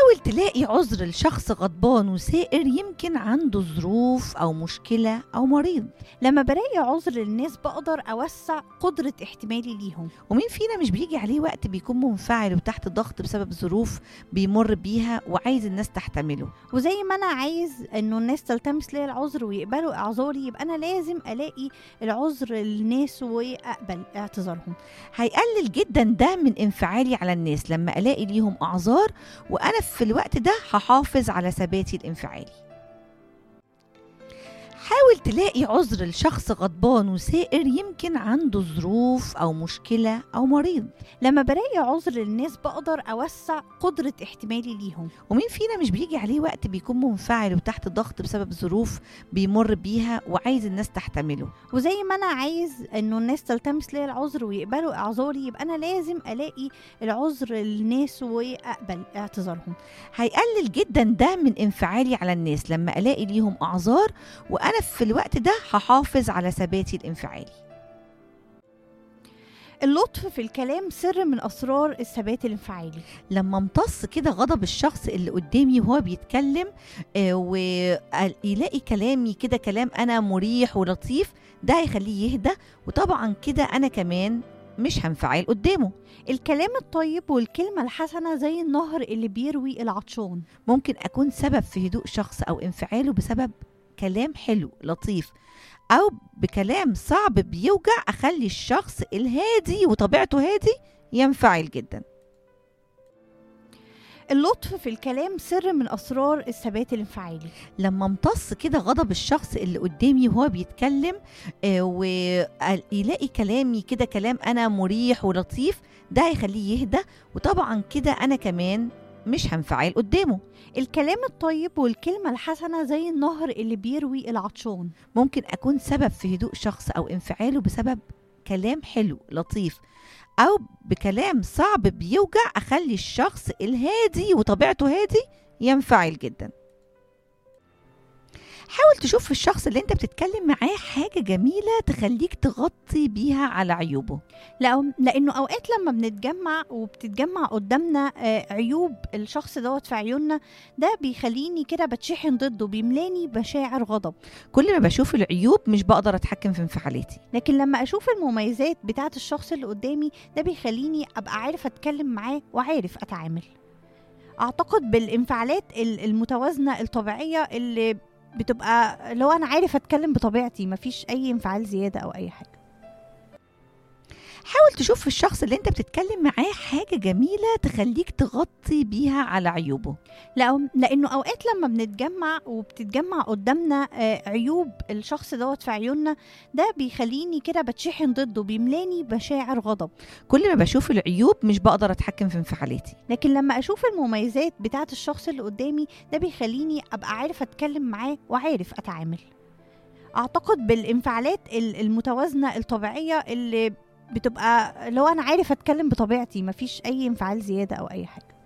حاول تلاقي عذر لشخص غضبان وسائر يمكن عنده ظروف أو مشكلة أو مريض لما بلاقي عذر للناس بقدر أوسع قدرة احتمالي ليهم ومين فينا مش بيجي عليه وقت بيكون منفعل وتحت ضغط بسبب ظروف بيمر بيها وعايز الناس تحتمله وزي ما أنا عايز إنه الناس تلتمس لي العذر ويقبلوا إعذاري يبقى أنا لازم ألاقي العذر للناس وأقبل اعتذارهم هيقلل جدا ده من انفعالي على الناس لما الاقي ليهم اعذار وانا في الوقت ده هحافظ على ثباتي الانفعالي حاول تلاقي عذر لشخص غضبان وسائر يمكن عنده ظروف او مشكله او مريض لما بلاقي عذر للناس بقدر أوسع قدرة احتمالي ليهم ومين فينا مش بيجي عليه وقت بيكون منفعل وتحت ضغط بسبب ظروف بيمر بيها وعايز الناس تحتمله وزي ما أنا عايز إنه الناس تلتمس لي العذر ويقبلوا إعذاري يبقى أنا لازم ألاقي العذر للناس وأقبل اعتذارهم هيقلل جدا ده من انفعالي على الناس لما الاقي ليهم اعذار وانا في الوقت ده هحافظ على ثباتي الانفعالي اللطف في الكلام سر من أسرار الثبات الانفعالي لما امتص كده غضب الشخص اللي قدامي وهو بيتكلم آه، ويلاقي كلامي كده كلام انا مريح ولطيف ده هيخليه يهدى وطبعا كده انا كمان مش هنفعل قدامه الكلام الطيب والكلمة الحسنة زي النهر اللي بيروي العطشان ممكن اكون سبب في هدوء شخص او انفعاله بسبب كلام حلو لطيف او بكلام صعب بيوجع اخلي الشخص الهادي وطبيعته هادي ينفعل جدا اللطف في الكلام سر من أسرار الثبات الانفعالي لما امتص كده غضب الشخص اللي قدامي وهو بيتكلم آه، ويلاقي كلامي كده كلام انا مريح ولطيف ده هيخليه يهدى وطبعا كده انا كمان مش هنفعل قدامه الكلام الطيب والكلمة الحسنة زي النهر اللي بيروي العطشان ممكن اكون سبب في هدوء شخص او انفعاله بسبب كلام حلو لطيف او بكلام صعب بيوجع اخلي الشخص الهادي وطبيعته هادي ينفعل جدا حاول تشوف في الشخص اللي انت بتتكلم معاه حاجة جميلة تخليك تغطي بيها على عيوبه لأ- لأنه أوقات لما بنتجمع وبتتجمع قدامنا آه، عيوب الشخص دوت في عيوننا ده بيخليني كده بتشحن ضده بيملاني مشاعر غضب كل ما بشوف العيوب مش بقدر اتحكم في انفعالاتي لكن لما أشوف المميزات بتاعت الشخص اللي قدامي ده بيخليني أبقى عارف أتكلم معاه وعارف أتعامل أعتقد بالانفعالات ال- المتوازنة الطبيعية اللي بتبقى لو أنا عارف أتكلم بطبيعتي مفيش أي انفعال زيادة أو أي حاجة حاول تشوف في الشخص اللي انت بتتكلم معاه حاجة جميلة تخليك تغطي بيها على عيوبه لا لانه اوقات لما بنتجمع وبتتجمع قدامنا آه، عيوب الشخص دوت في عيوننا ده بيخليني كده بتشحن ضده بيملاني مشاعر غضب كل ما بشوف العيوب مش بقدر اتحكم في انفعالاتي لكن لما اشوف المميزات بتاعت الشخص اللي قدامي ده بيخليني ابقى عارف اتكلم معاه وعارف اتعامل اعتقد بالانفعالات ال- المتوازنه الطبيعيه اللي بتبقى لو انا عارف اتكلم بطبيعتي مفيش اي انفعال زياده او اي حاجه